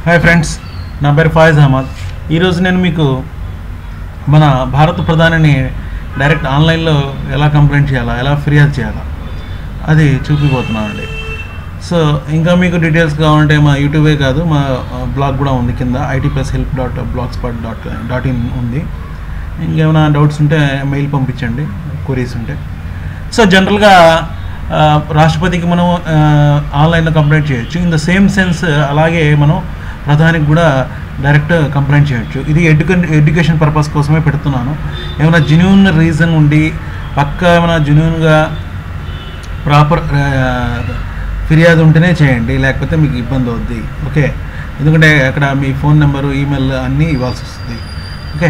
Hi friends నా పేరు ఫాయిజ్ అహ్మద్ ఈరోజు నేను మీకు మన భారత ప్రధానిని డైరెక్ట్ ఆన్లైన్లో ఎలా కంప్లైంట్ చేయాలా ఎలా ఫిర్యాదు చేయాలా అది చూపిపోతున్నానండి సో ఇంకా మీకు డీటెయిల్స్ కావాలంటే మా యూట్యూబే కాదు మా బ్లాగ్ కూడా ఉంది కింద IT plus help dot blogspot dot dot in ఉంది ఇంకేమైనా డౌట్స్ ఉంటే మెయిల్ పంపించండి క్వరీస్ ఉంటే సో జనరల్గా ఆ, రాష్ట్రపతికి మనం ఆ, ఆన్లైన్లో కంప్లైంట్ చేయొచ్చు ఇన్ ద సేమ్ సెన్స్ అలాగే మనం ప్రధానికి కూడా డైరెక్ట్ కంప్లైంట్ చేయొచ్చు ఇది ఎడ్యుకే ఎడ్యుకేషన్ పర్పస్ కోసమే పెడుతున్నాను ఏమైనా జెన్యున్ రీజన్ ఉండి పక్క ఏమైనా జెన్యున్గా ప్రాపర్ ఫిర్యాదు ఉంటేనే చేయండి లేకపోతే మీకు ఇబ్బంది అవుద్ది ఓకే ఎందుకంటే అక్కడ మీ ఫోన్ నెంబరు ఈమెయిల్ అన్నీ ఇవ్వాల్సి వస్తుంది ఓకే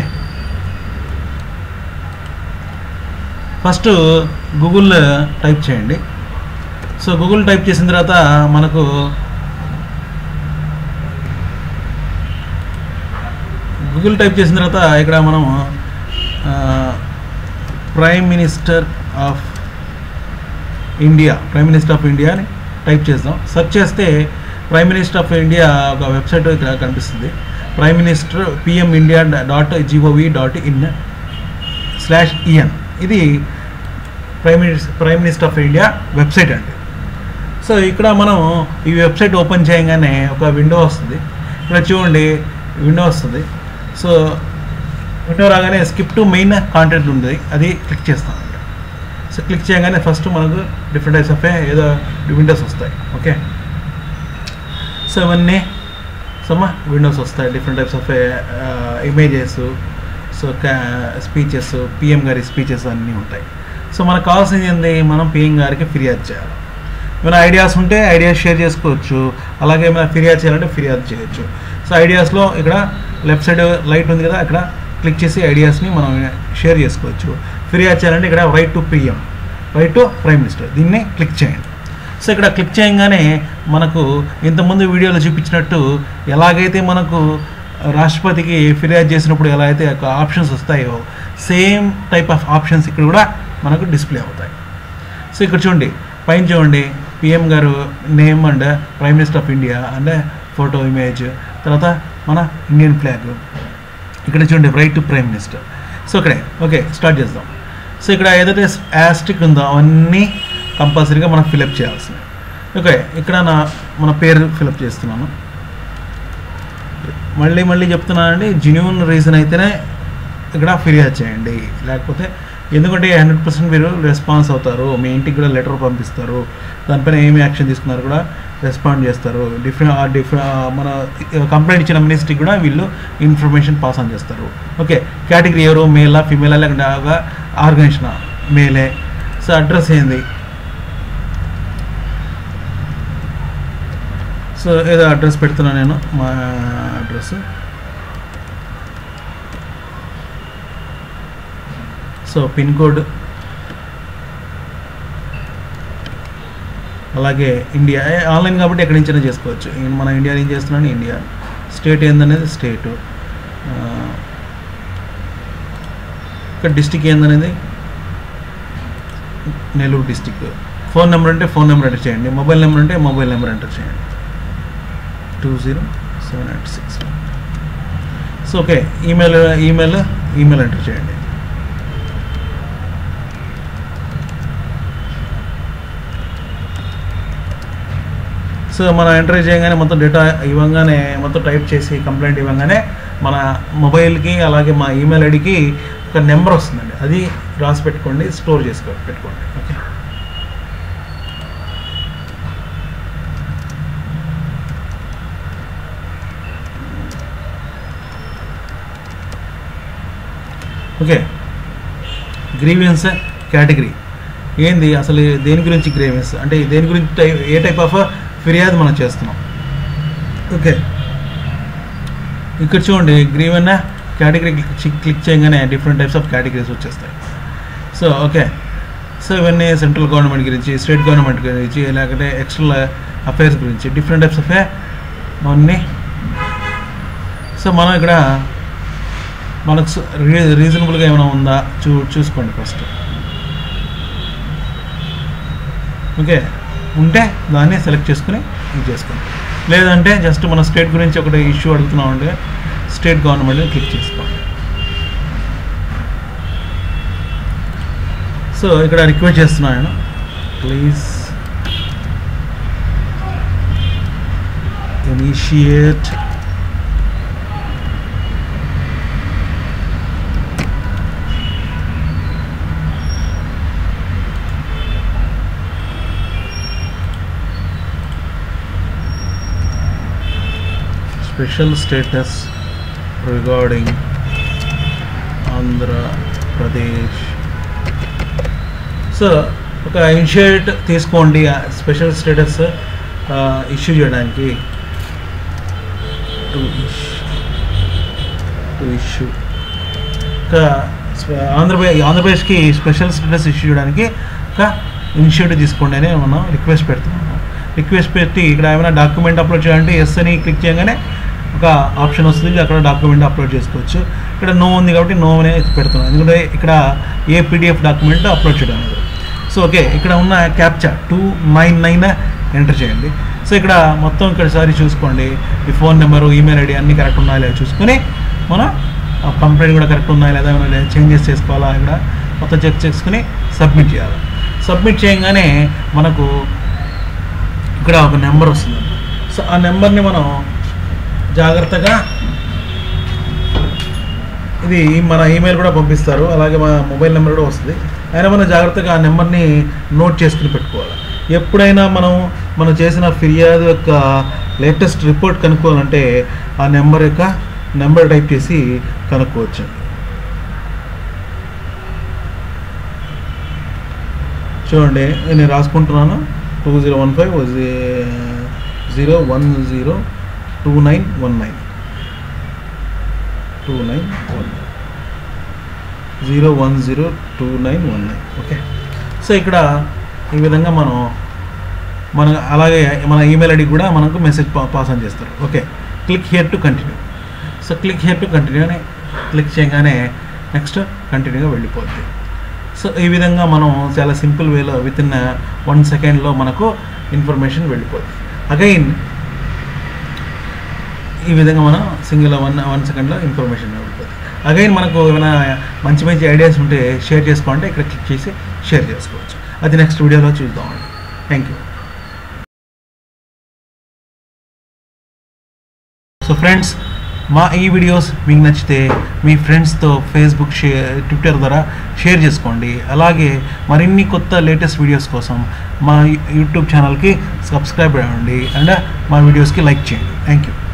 ఫస్ట్ గూగుల్ టైప్ చేయండి సో గూగుల్ టైప్ చేసిన తర్వాత మనకు గూగుల్ టైప్ చేసిన తర్వాత ఇక్కడ మనం prime minister of India prime minister of India అని టైప్ చేద్దాం సెర్చ్ చేస్తే ప్రైమ్ మినిస్టర్ ఆఫ్ ఇండియా ఒక వెబ్సైట్ ఇక్కడ కనిపిస్తుంది prime minister PM India dot GOV dot in slash EN ఇది prime minister prime minister of India website అండి so ఇక్కడ మనం ఈ వెబ్సైట్ ఓపెన్ చేయగానే ఒక విండో వస్తుంది ఇక్కడ చూడండి విండో వస్తుంది సో విండో రాగానే స్కిప్ టు మెయిన్ కాంటెంట్ ఉంది అది క్లిక్ చేస్తాం సో క్లిక్ చేయగానే ఫస్ట్ మనకు డిఫరెంట్ టైప్స్ ఆఫ్ ఏదో విండోస్ వస్తాయి ఓకే సో ఇవన్నీ సమ్మా విండోస్ వస్తాయి different types of images so speeches PM గారి స్పీచెస్ అన్నీ ఉంటాయి సో మనకు కావాల్సింది ఏంది మనం పిఎం గారికి ఫిర్యాదు చేయాలి ఏమైనా ఐడియాస్ ఉంటే ఐడియాస్ షేర్ చేసుకోవచ్చు అలాగే ఏమైనా ఫిర్యాదు చేయాలంటే ఫిర్యాదు చేయొచ్చు సో ఐడియాస్లో ఇక్కడ లెఫ్ట్ సైడ్ లైట్ ఉంది కదా ఇక్కడ క్లిక్ చేసి ఐడియాస్ని మనం షేర్ చేసుకోవచ్చు ఫిర్యాదు చేయాలంటే ఇక్కడ write to PM write to prime minister దీన్ని క్లిక్ చేయండి సో ఇక్కడ క్లిక్ చేయగానే మనకు ఇంతకుముందు వీడియోలో చూపించినట్టు ఎలాగైతే మనకు రాష్ట్రపతికి ఫిర్యాదు చేసినప్పుడు ఎలా అయితే ఆప్షన్స్ వస్తాయో సేమ్ టైప్ ఆఫ్ ఆప్షన్స్ ఇక్కడ కూడా మనకు డిస్ప్లే అవుతాయి సో ఇక్కడ చూడండి పైన చూడండి పిఎం గారు name and prime minister of India and photo image తర్వాత మన ఇండియన్ ఫ్లాగ్ ఇక్కడ చూడండి write to prime minister so ఇక్కడే ఓకే స్టార్ట్ చేద్దాం సో ఇక్కడ ఏదైతే యాస్టిక్ ఉందో అవన్నీ కంపల్సరీగా మనం ఫిలప్ చేయాల్సింది ఓకే ఇక్కడ నా మన పేరు ఫిలప్ చేస్తున్నాను మళ్ళీ మళ్ళీ చెప్తున్నానండి జెన్యున్ రీజన్ అయితేనే ఇక్కడ ఫిర్యాదు చేయండి లేకపోతే ఎందుకంటే హండ్రెడ్ పర్సెంట్ మీరు రెస్పాన్స్ అవుతారు మీ ఇంటికి కూడా లెటర్ పంపిస్తారు దానిపైన ఏమి యాక్షన్ తీసుకున్నారు కూడా రెస్పాండ్ చేస్తారు డిఫరెంట్ డిఫరెంట్ మన కంప్లైంట్ ఇచ్చిన మినిస్ట్రీకి కూడా వీళ్ళు ఇన్ఫర్మేషన్ పాస్ ఆన్ చేస్తారు ఓకే కేటగిరీ ఎవరు మేలా ఫిమేలా లేకుంటే ఆర్గనైజేషన్ మేలే సో అడ్రస్ ఏంది సో ఏదో అడ్రస్ పెడుతున్నా నేను మా అడ్రస్ సో పిన్ కోడ్ అలాగే ఇండియా ఏ, ఆన్లైన్ కాబట్టి ఎక్కడి నుంచైనా చేసుకోవచ్చు ఈ మన ఇండియా ఏం చేస్తున్నాను ఇండియా స్టేట్ ఏందనేది స్టేటు ఆ, ఇక్కడ డిస్టిక్ ఏందనేది నెల్లూరు డిస్టిక్ ఫోన్ నెంబర్ అంటే ఫోన్ నెంబర్ ఎంటర్ చేయండి మొబైల్ నెంబర్ అంటే మొబైల్ నెంబర్ ఎంటర్ చేయండి two zero seven eight six so okay email email email enter చేయండి సో మనం ఎంటర్ చేయగానే మొత్తం డేటా ఇవ్వగానే మొత్తం టైప్ చేసి కంప్లైంట్ ఇవ్వగానే మన మొబైల్కి అలాగే మా ఈమెయిల్ ఐడికి ఒక నెంబర్ వస్తుందండి అది రాసి పెట్టుకోండి స్టోర్ చేసుకో పెట్టుకోండి ఓకే ఓకే గ్రీవియన్స్ కేటగిరీ ఏంది అసలు దేని గురించి గ్రీవియన్స్ అంటే దేని గురించి టై- ఏ టైప్ ఆఫ్ ఫిర్యాదు మనం చేస్తున్నాం ఓకే ఇక్కడ చూడండి గ్రీవెన్ కేటగిరీ క్లిక్ చేయగానే డిఫరెంట్ టైప్స్ ఆఫ్ కేటగిరీస్ వచ్చేస్తాయి సో ఓకే సో ఇవన్నీ సెంట్రల్ గవర్నమెంట్ గురించి స్టేట్ గవర్నమెంట్ గురించి లేకపోతే ఎక్స్టర్నల్ అఫైర్స్ గురించి డిఫరెంట్ టైప్స్ ఆఫ్ అవన్నీ సో మనం ఇక్కడ మనకు రీజనబుల్గా ఏమైనా ఉందా చూ చూసుకోండి ఫస్ట్ ఓకే ఉంటే దాన్ని సెలెక్ట్ చేసుకుని ఇది చేసుకోండి లేదంటే జస్ట్ మన స్టేట్ గురించి ఒకటి ఇష్యూ అడుగుతున్నామంటే స్టేట్ గవర్నమెంట్ని క్లిక్ చేసుకోండి సో ఇక్కడ రిక్వెస్ట్ చేస్తున్నాను please initiate special status regarding Andhra Pradesh. So ఒక ఇనిషియేట్ తీసుకోండి స్పెషల్ స్టేటస్ ఇష్యూ చేయడానికి టు టు ఇష్యూ ఒక ఆంధ్రప్రదేశ్ ఆంధ్రప్రదేశ్కి స్పెషల్ స్టేటస్ ఇష్యూ చేయడానికి ఒక ఇనిషియేటివ్ తీసుకోండి అని మనం రిక్వెస్ట్ పెడుతున్నాము రిక్వెస్ట్ పెట్టి ఇక్కడ ఏమైనా డాక్యుమెంట్ అప్లోడ్ చేయాలంటే ఎస్ అని క్లిక్ చేయగానే ఒక ఆప్షన్ వస్తుంది అక్కడ డాక్యుమెంట్ అప్లోడ్ చేసుకోవచ్చు ఇక్కడ నో ఉంది కాబట్టి నో అనే పెడుతున్నాం ఎందుకంటే ఇక్కడ ఏ పీడిఎఫ్ డాక్యుమెంట్ అప్లోడ్ చేయడం లేదు సో ఓకే ఇక్కడ ఉన్న captcha two nine nine enter చేయండి సో ఇక్కడ మొత్తం ఇక్కడ సారి చూసుకోండి ఈ ఫోన్ నెంబరు ఈమెయిల్ ఐడి అన్నీ కరెక్ట్ ఉన్నాయా లేదా చూసుకొని మనం కంప్లైంట్ కూడా కరెక్ట్ ఉన్నాయా లేదా ఏమైనా చేంజెస్ చేసుకోవాలా ఇక్కడ మొత్తం చెక్ చేసుకుని సబ్మిట్ చేయాలి సబ్మిట్ చేయగానే మనకు ఇక్కడ ఒక నెంబర్ వస్తుంది సో ఆ నెంబర్ని మనం జాగ్రత్తగా ఇది మన ఈమెయిల్ కూడా పంపిస్తారు అలాగే మన మొబైల్ నెంబర్ కూడా వస్తుంది అయినా మనం జాగ్రత్తగా ఆ నెంబర్ని నోట్ చేసుకుని పెట్టుకోవాలి ఎప్పుడైనా మనం మనం చేసిన ఫిర్యాదు యొక్క లేటెస్ట్ రిపోర్ట్ కనుక్కోవాలంటే ఆ నెంబర్ యొక్క నెంబర్ టైప్ చేసి కనుక్కోవచ్చు చూడండి నేను రాసుకుంటున్నాను two zero one five zero one zero two nine one nine two nine one zero one zero two nine one nine okay so ఇక్కడ ఈ విధంగా మనం మన అలాగే మన ఈమెయిల్ ఐడి కూడా మనకు మెసేజ్ పాస్ ఆన్ చేస్తారు okay click here to continue so click here to continue అని క్లిక్ చేయగానే నెక్స్ట్ కంటిన్యూగా వెళ్ళిపోద్ది సో ఈ విధంగా మనం చాలా సింపుల్ వేలో విత్ ఇన్ వన్ సెకండ్లో మనకు ఇన్ఫర్మేషన్ వెళ్ళిపోద్ది అగైన్ ఈ విధంగా మనం సింగిల్ వన్ వన్ సెకండ్లో ఇన్ఫర్మేషన్ వెళ్ళిపోతుంది అగైన్ మనకు ఏమైనా మంచి మంచి ఐడియాస్ ఉంటే షేర్ చేసుకోవాలంటే ఇక్కడ క్లిక్ చేసి షేర్ చేసుకోవచ్చు అది నెక్స్ట్ వీడియోలో చూద్దామండి థ్యాంక్ యూ సో ఫ్రెండ్స్ మా ఈ వీడియోస్ మీకు నచ్చితే మీ ఫ్రెండ్స్తో ఫేస్బుక్ షేర్ ట్విట్టర్ ద్వారా షేర్ చేసుకోండి అలాగే మరిన్ని కొత్త లేటెస్ట్ వీడియోస్ కోసం మా యూట్యూబ్ ఛానల్కి సబ్స్క్రైబ్ అవ్వండి అండ్ మా వీడియోస్కి లైక్ చేయండి థ్యాంక్ యూ